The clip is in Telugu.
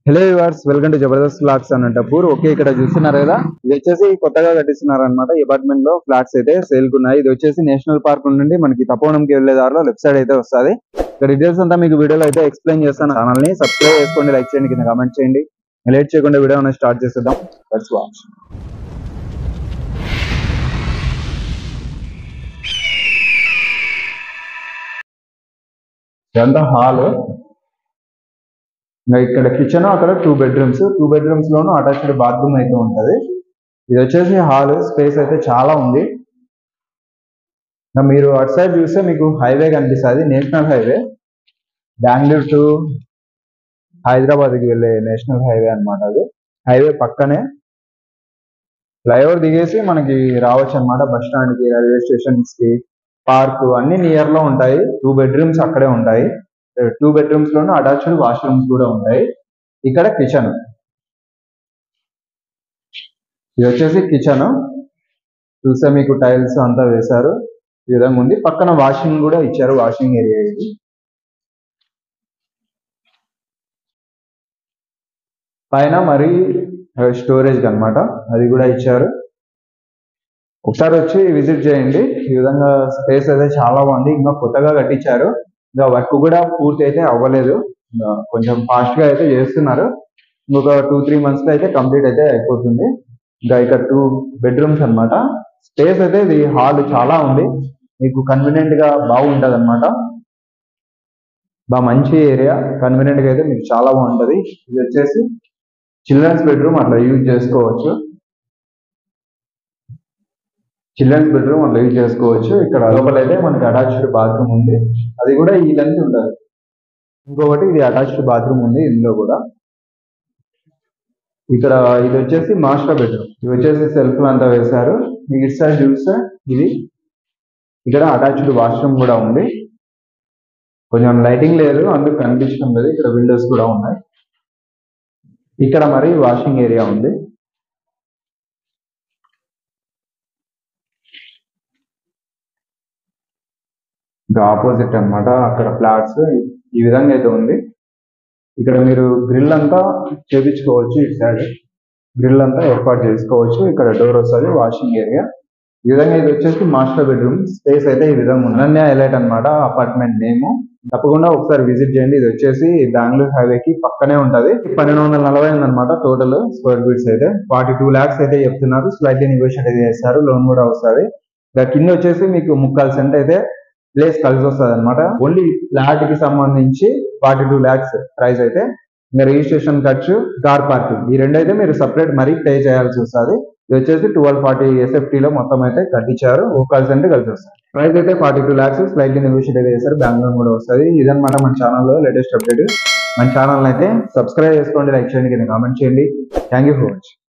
hello viewers welcome to Jabardast flats Anantapur okay ఇక్కడ చూస్తున్నారు కదా ఇది వచ్చేసి కొత్తగా కట్టిస్తున్నారు అనమాట అపార్ట్మెంట్ లో ఫ్లాట్స్ అయితే సేల్ ఉన్నాయి ఇది వచ్చేసి నేషనల్ పార్క్ నుండి మనకి తపోవనంకి వెళ్లే దారిలో లెఫ్ట్ సైడ్ అయితే వస్తుంది ఇక్కడ డీటెయిల్స్ అంతా మీకు వీడియోలో అయితే ఎక్స్ప్లెయిన్ చేస్తాను ఛానల్ ని సబ్స్క్రైబ్ చేసుకోండి లైక్ చేయండి కింద కామెంట్ చేయండి లేట్ చేయకుండా వీడియో అనేది స్టార్ట్ చేసేద్దాం లెట్స్ వాచ్ ఇదంతా హాల్ ఇంకా ఇక్కడ కిచెన్ అక్కడ టూ బెడ్రూమ్స్ టూ బెడ్రూమ్స్ లోను అటాచ్డ్ బాత్రూమ్ అయితే ఉంటది ఇది వచ్చేసి హాల్ స్పేస్ అయితే చాలా ఉంది ఇంకా మీరు అటు సైడ్ చూస్తే మీకు హైవే కనిపిస్తుంది national highway Bengaluru to Hyderabad కి వెళ్ళే నేషనల్ హైవే అన్నమాట అది హైవే పక్కనే ఫ్లైఓవర్ దిగేసి మనకి రావచ్చు అనమాట బస్ స్టాండ్ కి రైల్వే స్టేషన్స్ కి పార్క్ అన్ని నియర్ లో ఉంటాయి టూ బెడ్రూమ్స్ అక్కడే ఉంటాయి టూ బెడ్రూమ్స్ లోను అటాచ్డ్ వాష్రూమ్స్ కూడా ఉంటాయి ఇక్కడ కిచెన్ ఇది వచ్చేసి కిచెన్ చూస్తే మీకు టైల్స్ అంతా వేశారు ఈ విధంగా ఉంది పక్కన వాషింగ్ కూడా ఇచ్చారు వాషింగ్ ఏరియా ఇది పైన మరి స్టోరేజ్ అన్నమాట అది కూడా ఇచ్చారు ఒకసారి వచ్చి విజిట్ చేయండి ఈ విధంగా స్పేస్ అయితే చాలా బాగుంది ఇంకా కొత్తగా కట్టించారు ఇంకా వర్క్ కూడా పూర్తి అయితే అవ్వలేదు ఇంకా కొంచెం ఫాస్ట్ గా అయితే చేస్తున్నారు ఇంకొక టూ త్రీ మంత్స్ లో అయితే కంప్లీట్ అయితే అయిపోతుంది ఇంకా ఇక్కడ టూ బెడ్రూమ్స్ అన్నమాట స్పేస్ అయితే ఇది హాల్ చాలా ఉంది మీకు కన్వీనియంట్ గా బాగుంటది అనమాట బాగా మంచి ఏరియా కన్వీనియంట్ గా అయితే మీకు చాలా బాగుంటది ఇది వచ్చేసి చిల్డ్రన్స్ బెడ్రూమ్ అట్లా యూజ్ చేసుకోవచ్చు చిల్డ్రన్స్ బెడ్రూమ్ అట్లా యూజ్ చేసుకోవచ్చు ఇక్కడ లోపల అయితే మనకి అటాచ్డ్ బాత్రూమ్ ఉంది అది కూడా ఈ లెంత్ ఉంటుంది ఇంకొకటి ఇది అటాచ్డ్ బాత్రూమ్ ఉంది ఇందులో కూడా ఇక్కడ ఇది వచ్చేసి మాస్టర్ బెడ్రూమ్ ఇది వచ్చేసి సెల్ఫ్ అంతా వేశారు మీకు ఇటు సైడ్ చూస్తే ఇది ఇక్కడ అటాచ్డ్ వాష్రూమ్ కూడా ఉంది కొంచెం లైటింగ్ లేదు అందుకు కనిపించడం లేదు ఇక్కడ విండోస్ కూడా ఉన్నాయి ఇక్కడ మరి వాషింగ్ ఏరియా ఉంది ఇంకా ఆపోజిట్ అన్నమాట అక్కడ ఫ్లాట్స్ ఈ విధంగా అయితే ఉంది ఇక్కడ మీరు గ్రిల్ అంతా చేపించుకోవచ్చు ఇటు సైడ్ గ్రిల్ అంతా ఏర్పాటు చేసుకోవచ్చు ఇక్కడ డోర్ వస్తుంది వాషింగ్ ఏరియా ఈ విధంగా ఇది వచ్చేసి మాస్టర్ బెడ్రూమ్ స్పేస్ అయితే ఈ విధంగా ఉంది అనన్య ఎలైట్ అనమాట అపార్ట్మెంట్ నేమ్ తప్పకుండా ఒకసారి విజిట్ చేయండి ఇది వచ్చేసి బెంగళూరు హైవే కి పక్కనే ఉంటది పన్నెండు వందల నలభై అనమాట టోటల్ స్క్వేర్ ఫీట్స్ అయితే ఫార్టీ టూ లాక్స్ అయితే చెప్తున్నారు స్లైట్లీ నెగోషియేట్ అయితే చేస్తారు లోన్ కూడా వస్తుంది ఇంకా కింద వచ్చేసి మీకు ముక్కాలు సెంట్ అయితే ప్లేస్ కలిసి వస్తుంది అనమాట ఓన్లీ ఫ్లాట్ కి సంబంధించి ఫార్టీ టూ ల్యాక్స్ ప్రైస్ అయితే ఇంకా రిజిస్ట్రేషన్ ఖర్చు కార్ పార్కింగ్ ఈ రెండు అయితే మీరు సపరేట్ మరీ పే చేయాల్సి వస్తుంది ఇది వచ్చేసి ట్వెల్వ్ ఫార్టీ ఎస్ఎఫ్టీ లో మొత్తం అయితే కట్టించారు ఒక కలిసి అంటే కలిసి వస్తుంది ప్రైస్ అయితే forty two lakhs slightly negotiate అయితే చేస్తారు బెంగళూరు కూడా వస్తుంది ఇదన్నమాట మన ఛానల్లో లేటెస్ట్ అప్డేట్ మన ఛానల్ అయితే సబ్స్క్రైబ్ చేసుకోండి లైక్ చేయండి కింద కామెంట్ చేయండి థ్యాంక్ యూ ఫర్ వాచింగ్